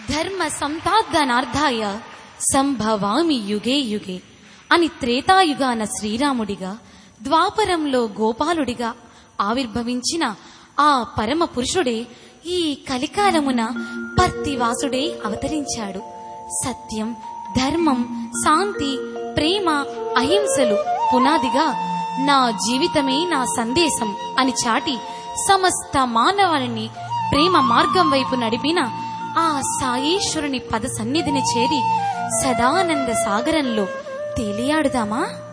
ధర్మ సంతార్థనార్థాయ సంభవామి యుగే యుగే అని త్రేతాయుగాన శ్రీరాముడిగా ద్వాపరంలో గోపాలుడిగా ఆవిర్భవించిన ఆ పరమ పురుషుడే ఈ కలికాలమున పర్తివాసుడే అవతరించాడు సత్యం ధర్మం శాంతి ప్రేమ అహింసలు పునాదిగా నా జీవితమే నా సందేశం అని చాటి సమస్త మానవాళిని ప్రేమ మార్గం వైపు నడిపిన ఆ సాయేశ్వరుని పద సన్నిధిని చేరి సదానంద సాగరంలో తేలియాడుదామా